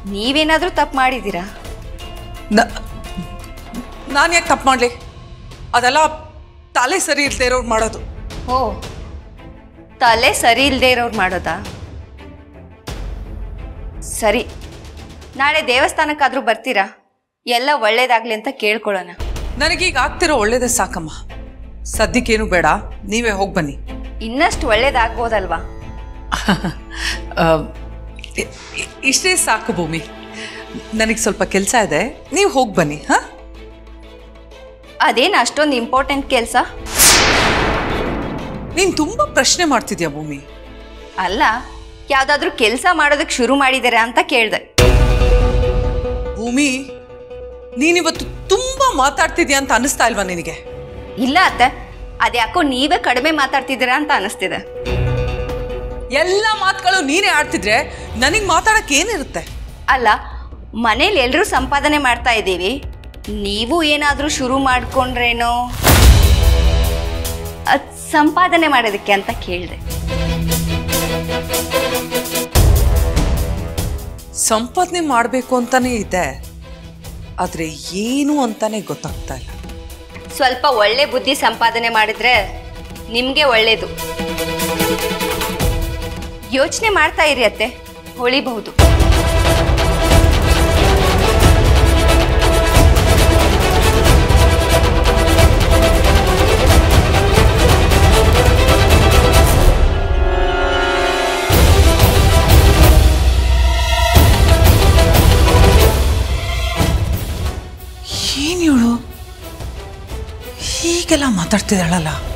ನೀವೇನಾದರೂ ತಪ್ಪು ಮಾಡಿದ್ದೀರಾ ನಾನು ಯಾಕೆ ತಪ್ಪು ಮಾಡಲಿ ಅದೆಲ್ಲ ತಲೆ ಸರಿ ಇಲ್ಲದೆ ಇರೋರು ಮಾಡೋದು ಓ ತಲೆ ಸರಿ ಇಲ್ಲದೆ ಇರೋರು ಮಾಡೋದಾ ಸರಿ ನಾಳೆ ದೇವಸ್ಥಾನಕ್ಕಾದರೂ ಬರ್ತೀರಾ ಎಲ್ಲ ಒಳ್ಳೇದಾಗ್ಲಿ ಅಂತ ಕೇಳ್ಕೊಳ್ಳೋಣ ನನಗೀಗ ಆಗ್ತಿರೋ ಒಳ್ಳೇದೇ ಸಾಕಮ್ಮ ಸದ್ಯಕ್ಕೇನು ಬೇಡ ನೀವೇ ಹೋಗಿ ಬನ್ನಿ ಇನ್ನಷ್ಟು ಒಳ್ಳೇದಾಗ್ಬೋದಲ್ವಾ ಆ, ಇ- ಇ- ಇಷ್ಟೇ ಸಾಕು ಭೂಮಿ ನನಗೆ ಸ್ವಲ್ಪ ಕೆಲಸ ಇದೆ ನೀವು ಹೋಗಿ ಬನ್ನಿ ಹಾಂ ಅದೇನು ಅಷ್ಟೊಂದು ಇಂಪಾರ್ಟೆಂಟ್ ಕೆಲಸ ನೀನು ತುಂಬ ಪ್ರಶ್ನೆ ಮಾಡ್ತಿದ್ಯಾ ಭೂಮಿ ಅಲ್ಲ ಯಾವುದಾದ್ರೂ ಕೆಲಸ ಮಾಡೋದಕ್ಕೆ ಶುರು ಮಾಡಿದ್ದೀರಾ ಅಂತ ಕೇಳಿದೆ ಭೂಮಿ ನೀನಿವತ್ತು ತುಂಬ ಮಾತಾಡ್ತಿದ್ಯಾ ಅಂತ ಅನಿಸ್ತಾ ಇಲ್ವಾ ನಿನಗೆ ಇಲ್ಲ ಅತ್ತೆ ಅದ್ಯಾಕೋ ನೀವೇ ಕಡಿಮೆ ಮಾತಾಡ್ತಿದ್ದೀರಾ ಅಂತ ಅನಿಸ್ತಿದೆ ಎಲ್ಲ ಮಾತುಗಳು ನೀನೇ ಆಡ್ತಿದ್ರೆ ನನಗೆ ಮಾತಾಡಕ್ಕೆ ಏನಿರುತ್ತೆ ಅಲ್ಲ ಮನೇಲಿ ಎಲ್ಲರೂ ಸಂಪಾದನೆ ಮಾಡ್ತಾ ಇದ್ದೀವಿ ನೀವು ಏನಾದರೂ ಶುರು ಮಾಡ್ಕೊಂಡ್ರೇನೋ ಅದ್ ಸಂಪಾದನೆ ಮಾಡೋದಕ್ಕೆ ಅಂತ ಕೇಳಿದೆ ಸಂಪಾದನೆ ಮಾಡಬೇಕು ಅಂತಾನೆ ಇದೆ ಆದರೆ ಏನು ಅಂತಾನೆ ಗೊತ್ತಾಗ್ತಾ ಇಲ್ಲ ಸ್ವಲ್ಪ ಒಳ್ಳೆ ಬುದ್ಧಿ ಸಂಪಾದನೆ ಮಾಡಿದ್ರೆ ನಿಮಗೆ ಒಳ್ಳೇದು ಯೋಚನೆ ಮಾಡ್ತಾ ಇರಿ ಅತ್ತೆ ಹೊಳಿಬಹುದು ಏನು ಹೇಳು ಹೀಗೆಲ್ಲ ಮಾತಾಡ್ತಿದ್ದಾಳಲ್ಲ